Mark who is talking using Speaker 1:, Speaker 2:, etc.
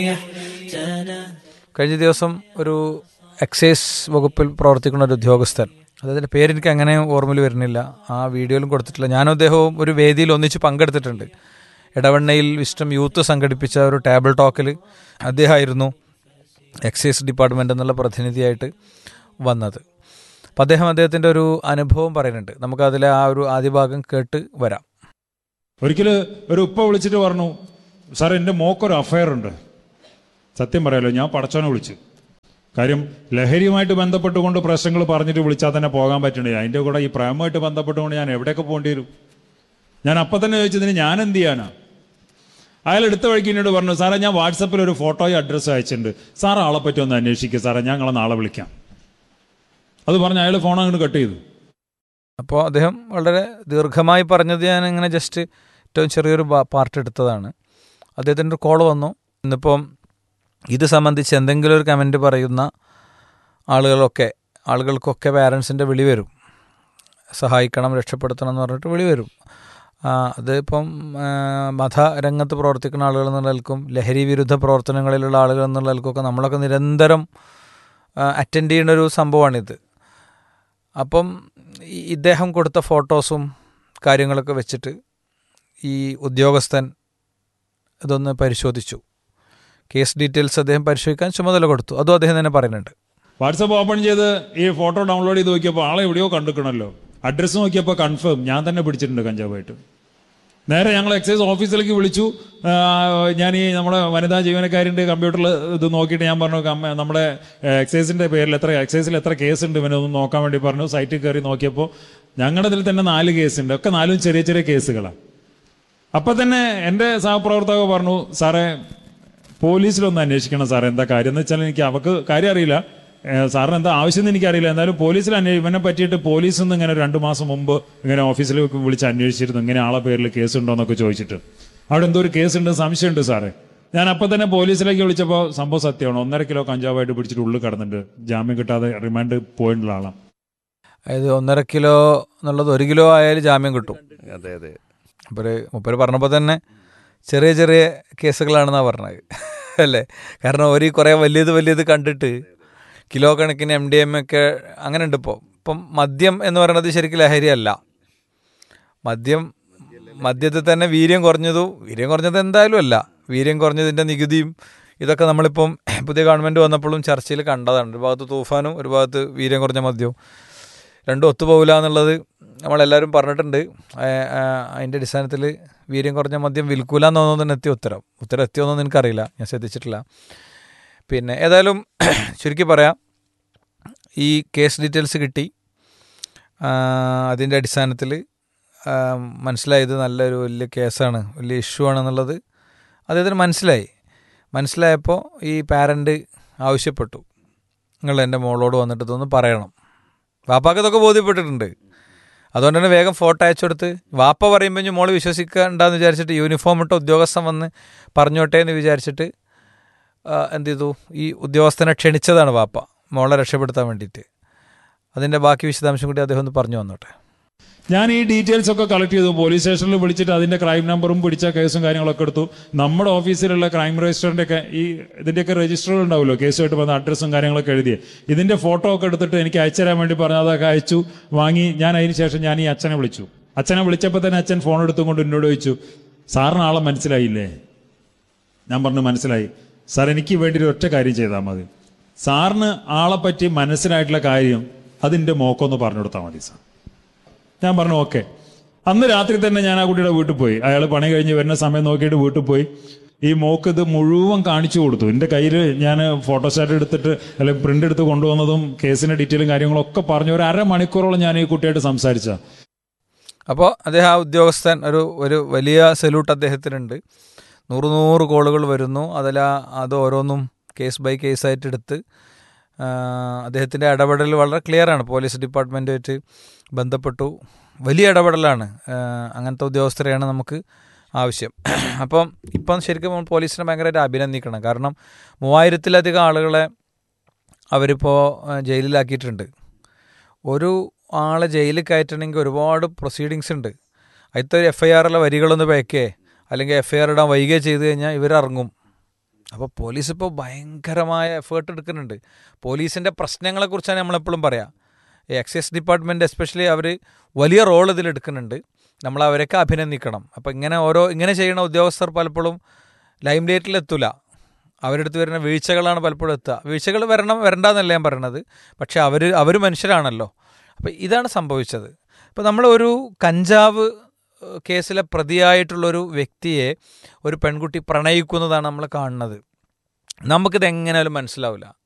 Speaker 1: കഴിഞ്ഞ ദിവസം ഒരു എക്സൈസ് വകുപ്പിൽ പ്രവർത്തിക്കുന്ന ഒരു ഉദ്യോഗസ്ഥൻ അദ്ദേഹത്തിൻ്റെ പേരെനിക്ക് അങ്ങനെ ഓർമ്മയിൽ വരുന്നില്ല ആ വീഡിയോയിലും കൊടുത്തിട്ടില്ല ഞാനും അദ്ദേഹവും ഒരു വേദിയിൽ ഒന്നിച്ച് പങ്കെടുത്തിട്ടുണ്ട് ഇടവണ്ണയിൽ വിസ്റ്റം യൂത്ത് സംഘടിപ്പിച്ച ഒരു ടേബിൾ ടോക്കിൽ അദ്ദേഹമായിരുന്നു എക്സൈസ് ഡിപ്പാർട്ട്മെൻ്റ് എന്നുള്ള പ്രതിനിധിയായിട്ട് വന്നത് അപ്പം അദ്ദേഹം അദ്ദേഹത്തിൻ്റെ ഒരു അനുഭവം പറയുന്നുണ്ട് നമുക്കതിലെ ആ ഒരു ആദ്യ ഭാഗം കേട്ട് വരാം
Speaker 2: ഒരിക്കൽ ഒരു ഉപ്പ വിളിച്ചിട്ട് പറഞ്ഞു സാർ എൻ്റെ മോക്കൊരു അഫയർ ഉണ്ട് സത്യം പറയാലോ ഞാൻ പടച്ചോനെ വിളിച്ചു കാര്യം ലഹരിയുമായിട്ട് ബന്ധപ്പെട്ടുകൊണ്ട് പ്രശ്നങ്ങൾ പറഞ്ഞിട്ട് വിളിച്ചാൽ തന്നെ പോകാൻ പറ്റണേ അതിൻ്റെ കൂടെ ഈ പ്രേമമായിട്ട് ബന്ധപ്പെട്ടുകൊണ്ട് ഞാൻ എവിടെയൊക്കെ പോകേണ്ടി വരും ഞാൻ അപ്പം തന്നെ ചോദിച്ചതിന് ഞാൻ എന്ത് ചെയ്യാനാ അയാൾ എടുത്ത വഴിക്ക് എന്നോട് പറഞ്ഞു സാറേ ഞാൻ വാട്സപ്പിൽ ഒരു ഫോട്ടോയും അഡ്രസ്സും അയച്ചിട്ടുണ്ട് സാർ ആളെ പറ്റി ഒന്ന് അന്വേഷിക്കുക സാറേ ഞങ്ങളെ നാളെ വിളിക്കാം അത് പറഞ്ഞ് അയാൾ ഫോൺ അങ്ങോട്ട് കട്ട് ചെയ്തു
Speaker 1: അപ്പോൾ അദ്ദേഹം വളരെ ദീർഘമായി പറഞ്ഞത് ഞാൻ ഇങ്ങനെ ജസ്റ്റ് ഏറ്റവും ചെറിയൊരു പാ- പാർട്ട് എടുത്തതാണ് അദ്ദേഹത്തിൻ്റെ ഒരു കോൾ വന്നു ഇന്നിപ്പം ഇത് സംബന്ധിച്ച് എന്തെങ്കിലും ഒരു കമൻറ്റ് പറയുന്ന ആളുകളൊക്കെ ആളുകൾക്കൊക്കെ പാരൻസിൻ്റെ വിളി വരും സഹായിക്കണം രക്ഷപ്പെടുത്തണം എന്ന് പറഞ്ഞിട്ട് വിളി വരും ആ, അത് ഇപ്പം ആ, മതരംഗത്ത് പ്രവർത്തിക്കുന്ന ആളുകൾ എന്നുള്ള നിലക്കും ലഹരി വിരുദ്ധ പ്രവർത്തനങ്ങളിലുള്ള ആളുകൾ എന്നുള്ള നിലക്കൊക്കെ നമ്മളൊക്കെ നിരന്തരം അറ്റൻഡ് ചെയ്യുന്ന ഒരു സംഭവമാണിത് അപ്പം ഈ- ഇദ്ദേഹം കൊടുത്ത ഫോട്ടോസും കാര്യങ്ങളൊക്കെ വെച്ചിട്ട് ഈ ഉദ്യോഗസ്ഥൻ ഇതൊന്ന് പരിശോധിച്ചു കേസ് ഡീറ്റെയിൽസ് അദ്ദേഹം പരിശോധിക്കാൻ ചുമതല കൊടുത്തു അതും അദ്ദേഹം തന്നെ പറയുന്നുണ്ട്
Speaker 2: വാട്സപ്പ് ഓപ്പൺ ചെയ്ത് ഈ ഫോട്ടോ ഡൗൺലോഡ് ചെയ്ത് നോക്കിയപ്പോൾ ആളെ എവിടെയോ കണ്ടിക്കണല്ലോ അഡ്രസ്സ് നോക്കിയപ്പോൾ കൺഫേം ഞാൻ തന്നെ പിടിച്ചിട്ടുണ്ട് കഞ്ചാവായിട്ട് നേരെ ഞങ്ങൾ എക്സൈസ് ഓഫീസിലേക്ക് വിളിച്ചു ആ, ഞാൻ ഈ നമ്മുടെ വനിതാ ജീവനക്കാരിൻ്റെ കമ്പ്യൂട്ടറിൽ ഇത് നോക്കിയിട്ട് ഞാൻ പറഞ്ഞു കമ്മ- നമ്മുടെ എക്സൈസിൻ്റെ പേരിൽ എത്ര എക്സൈസിൽ എത്ര കേസ് ഉണ്ട് ഇവനെ ഒന്ന് നോക്കാൻ വേണ്ടി പറഞ്ഞു സൈറ്റിൽ കയറി നോക്കിയപ്പോൾ ഞങ്ങളുടെ ഇതിൽ തന്നെ നാല് കേസുണ്ട് ഒക്കെ നാലും ചെറിയ ചെറിയ കേസുകളാണ് അപ്പം തന്നെ എൻ്റെ സഹപ്രവർത്തക പറഞ്ഞു സാറേ പോലീസിലൊന്ന് അന്വേഷിക്കണം സാറേ എന്താ കാര്യം എന്ന് വെച്ചാൽ എനിക്ക് അവക്ക് കാര്യം അറിയില്ല ഏഹ് സാറിന് എന്താ ആവശ്യം എന്ന് എനിക്കറിയില്ല എന്തായാലും പോലീസിൽ അന്വേ ഇവനെ പറ്റിയിട്ട് പോലീസിൽ നിന്ന് ഇങ്ങനെ രണ്ട് മാസം മുമ്പ് ഇങ്ങനെ ഓഫീസിൽ വിളിച്ച് അന്വേഷിച്ചിരുന്നു ഇങ്ങനെ ആളെ പേരിൽ കേസ് ഉണ്ടോ എന്നൊക്കെ ചോദിച്ചിട്ട് അവിടെ എന്തോ ഒരു കേസ് ഉണ്ട് സംശയമുണ്ട് സാറേ ഞാൻ അപ്പം തന്നെ പോലീസിലേക്ക് വിളിച്ചപ്പോൾ സംഭവം സത്യമാണ് ഒന്നര കിലോ കഞ്ചാവായിട്ട് പിടിച്ചിട്ട് ഉള്ളിൽ കിടന്നിട്ട് ജാമ്യം കിട്ടാതെ റിമാൻഡ് പോയിട്ടുള്ള ആളാണ്
Speaker 1: അതായത് ഒന്നര കിലോ എന്നുള്ളത് ഒരു കിലോ ആയാലും ജാമ്യം കിട്ടും
Speaker 3: അതെ അതെ
Speaker 1: അപ്പോൾ മുപ്പര് പറഞ്ഞപ്പോൾ തന്നെ ചെറിയ ചെറിയ കേസുകളാണെന്നാണ് പറഞ്ഞത് അല്ലേ കാരണം ഒരു കുറേ വലിയത് വലിയത് കണ്ടിട്ട് കിലോ കണക്കിന് എം ഡി എം ഒക്കെ അങ്ങനെ ഉണ്ട് ഇപ്പോൾ ഇപ്പം മദ്യം എന്ന് പറയുന്നത് ശരിക്കും ലഹരിയല്ല മദ്യം മദ്യത്തിൽ തന്നെ വീര്യം കുറഞ്ഞതു വീര്യം കുറഞ്ഞത് എന്തായാലും അല്ല വീര്യം കുറഞ്ഞതിൻ്റെ നികുതിയും ഇതൊക്കെ നമ്മളിപ്പം പുതിയ ഗവൺമെൻറ് വന്നപ്പോഴും ചർച്ചയിൽ കണ്ടതാണ് ഒരു ഭാഗത്ത് തൂഫാനും ഒരു ഭാഗത്ത് വീര്യം കുറഞ്ഞ മദ്യവും രണ്ടും ഒത്തുപോകില്ല എന്നുള്ളത് നമ്മളെല്ലാവരും പറഞ്ഞിട്ടുണ്ട് ആ- ആ- അതിൻ്റെ അടിസ്ഥാനത്തിൽ വീര്യം കുറഞ്ഞ മദ്യം വിൽക്കൂല എന്നൊന്നും എത്തിയ ഉത്തരം ഉത്തരം എത്തിയോന്നൊന്നും എനിക്കറിയില്ല ഞാൻ ശ്രദ്ധിച്ചിട്ടില്ല പിന്നെ ഏതായാലും ചുരുക്കി പറയാം ഈ കേസ് ഡീറ്റെയിൽസ് കിട്ടി ആ, അതിൻ്റെ അടിസ്ഥാനത്തിൽ ആ, മനസ്സിലായത് നല്ലൊരു വലിയ കേസാണ് വലിയ ഇഷ്യൂ ആണെന്നുള്ളത് അദ്ദേഹത്തിന് മനസ്സിലായി മനസ്സിലായപ്പോൾ ഈ പാരൻ്റ് ആവശ്യപ്പെട്ടു നിങ്ങൾ എൻ്റെ മോളോട് വന്നിട്ട് ഇതൊന്ന് പറയണം വാപ്പാക്ക് ഇതൊക്കെ ബോധ്യപ്പെട്ടിട്ടുണ്ട് അതുകൊണ്ട് തന്നെ വേഗം ഫോട്ടോ അയച്ചു കൊടുത്ത് വാപ്പ പറയുമ്പോൾ ഇനി മോള് വിശ്വസിക്കണ്ടെന്ന് വിചാരിച്ചിട്ട് യൂണിഫോം ഇട്ട ഉദ്യോഗസ്ഥൻ വന്ന് പറഞ്ഞോട്ടെ എന്ന് വിചാരിച്ചിട്ട് ആ, എന്ത് ചെയ്തു ഈ ഉദ്യോഗസ്ഥനെ ക്ഷണിച്ചതാണ് വാപ്പ മോളെ രക്ഷപ്പെടുത്താൻ വേണ്ടിയിട്ട് അതിൻ്റെ ബാക്കി വിശദാംശം കൂടി അദ്ദേഹം ഒന്ന് പറഞ്ഞു വന്നോട്ടെ
Speaker 2: ഞാൻ ഈ ഡീറ്റെയിൽസ് ഒക്കെ കളക്ട് ചെയ്തു പോലീസ് സ്റ്റേഷനിൽ വിളിച്ചിട്ട് അതിന്റെ ക്രൈം നമ്പറും പിടിച്ച കേസും കാര്യങ്ങളൊക്കെ എടുത്തു നമ്മുടെ ഓഫീസിലുള്ള ക്രൈം രജിസ്റ്ററിന്റെ ഒക്കെ ഈ ഇതിന്റെയൊക്കെ രജിസ്റ്ററുകൾ ഉണ്ടാവുമല്ലോ കേസുമായിട്ട് വന്ന അഡ്രസ്സും കാര്യങ്ങളൊക്കെ എഴുതി ഇതിന്റെ ഫോട്ടോ ഒക്കെ എടുത്തിട്ട് എനിക്ക് അയച്ചു തരാൻ വേണ്ടി പറഞ്ഞു അതൊക്കെ അയച്ചു വാങ്ങി ഞാൻ അതിന് ശേഷം ഞാൻ ഈ അച്ഛനെ വിളിച്ചു അച്ഛനെ വിളിച്ചപ്പോൾ തന്നെ അച്ഛൻ ഫോൺ എടുത്തുകൊണ്ട് എന്നോട് ചോദിച്ചു സാറിന് ആളെ മനസ്സിലായില്ലേ ഞാൻ പറഞ്ഞു മനസ്സിലായി സാർ എനിക്ക് വേണ്ടി ഒരു ഒറ്റ കാര്യം ചെയ്താൽ മതി സാറിന് ആളെ പറ്റി മനസ്സിലായിട്ടുള്ള കാര്യം അതിൻ്റെ മോക്കൊന്ന് പറഞ്ഞു കൊടുത്താൽ മതി സാർ ഞാൻ പറഞ്ഞു ഓക്കെ അന്ന് രാത്രി തന്നെ ഞാൻ ആ കുട്ടിയുടെ വീട്ടിൽ പോയി അയാൾ പണി കഴിഞ്ഞ് വരുന്ന സമയം നോക്കിയിട്ട് വീട്ടിൽ പോയി ഈ മോക്ക് ഇത് മുഴുവൻ കാണിച്ചു കൊടുത്തു എൻ്റെ കയ്യിൽ ഞാൻ ഫോട്ടോസ്റ്റാറ്റ് എടുത്തിട്ട് അല്ലെങ്കിൽ പ്രിന്റ് എടുത്ത് കൊണ്ടുവന്നതും കേസിന്റെ ഡീറ്റെയിലും കാര്യങ്ങളും ഒക്കെ പറഞ്ഞു ഒരു അരമണിക്കൂറോളം ഞാൻ ഈ കുട്ടിയായിട്ട് സംസാരിച്ച
Speaker 1: അപ്പോൾ അദ്ദേഹം ആ ഉദ്യോഗസ്ഥൻ ഒരു ഒരു വലിയ സല്യൂട്ട് അദ്ദേഹത്തിനുണ്ട് നൂറ് നൂറ് കോളുകൾ വരുന്നു അതിൽ അത് ഓരോന്നും കേസ് ബൈ കേസായിട്ട് എടുത്ത് അദ്ദേഹത്തിൻ്റെ ഇടപെടൽ വളരെ ക്ലിയറാണ് പോലീസ് ഡിപ്പാർട്ട്മെൻറ്റുമായിട്ട് ബന്ധപ്പെട്ടു വലിയ ഇടപെടലാണ് ആ, അങ്ങനത്തെ ഉദ്യോഗസ്ഥരെയാണ് നമുക്ക് ആവശ്യം അപ്പം ഇപ്പം ശരിക്കും നമ്മൾ പോലീസിനെ ഭയങ്കരമായിട്ട് അഭിനന്ദിക്കണം കാരണം മൂവായിരത്തിലധികം ആളുകളെ അവരിപ്പോൾ ആ, ജയിലിലാക്കിയിട്ടുണ്ട് ഒരു ആളെ ജയിലിൽ കയറ്റണമെങ്കിൽ ഒരുപാട് പ്രൊസീഡിങ്സ് ഉണ്ട് അതിലത്തെ ഒരു എഫ് ഐ ആറിലെ വരികളൊന്ന് പേക്കേ അല്ലെങ്കിൽ എഫ് ഐ ആർ ഇടാൻ വൈകുകയോ ചെയ്ത് കഴിഞ്ഞാൽ ഇവരിറങ്ങും അപ്പോൾ പോലീസ് ഇപ്പോൾ ഭയങ്കരമായ എഫേർട്ട് എടുക്കുന്നുണ്ട് പോലീസിൻ്റെ പ്രശ്നങ്ങളെക്കുറിച്ചാണ് നമ്മളെപ്പോഴും പറയാം ഈ എക്സൈസ് ഡിപ്പാർട്ട്മെൻറ്റ് എസ്പെഷ്യലി അവർ വലിയ റോൾ ഇതിൽ എടുക്കുന്നുണ്ട് നമ്മൾ അവരൊക്കെ അഭിനന്ദിക്കണം അപ്പോൾ ഇങ്ങനെ ഓരോ ഇങ്ങനെ ചെയ്യുന്ന ഉദ്യോഗസ്ഥർ പലപ്പോഴും ലൈം ലൈറ്റിൽ എത്തൂല അവരുടെ അടുത്ത് വരുന്ന വീഴ്ചകളാണ് പലപ്പോഴും എത്തുക വീഴ്ചകൾ വരണം വരണ്ടെന്നല്ല ഞാൻ പറയണത് പക്ഷേ അവർ അവർ മനുഷ്യരാണല്ലോ അപ്പോൾ ഇതാണ് സംഭവിച്ചത് ഇപ്പോൾ നമ്മൾ ഒരു കഞ്ചാവ് ഏഹ്, കേസിലെ പ്രതിയായിട്ടുള്ളൊരു വ്യക്തിയെ ഒരു പെൺകുട്ടി പ്രണയിക്കുന്നതാണ് നമ്മൾ കാണുന്നത് നമുക്കിത് എങ്ങനെയാലും മനസ്സിലാവില്ല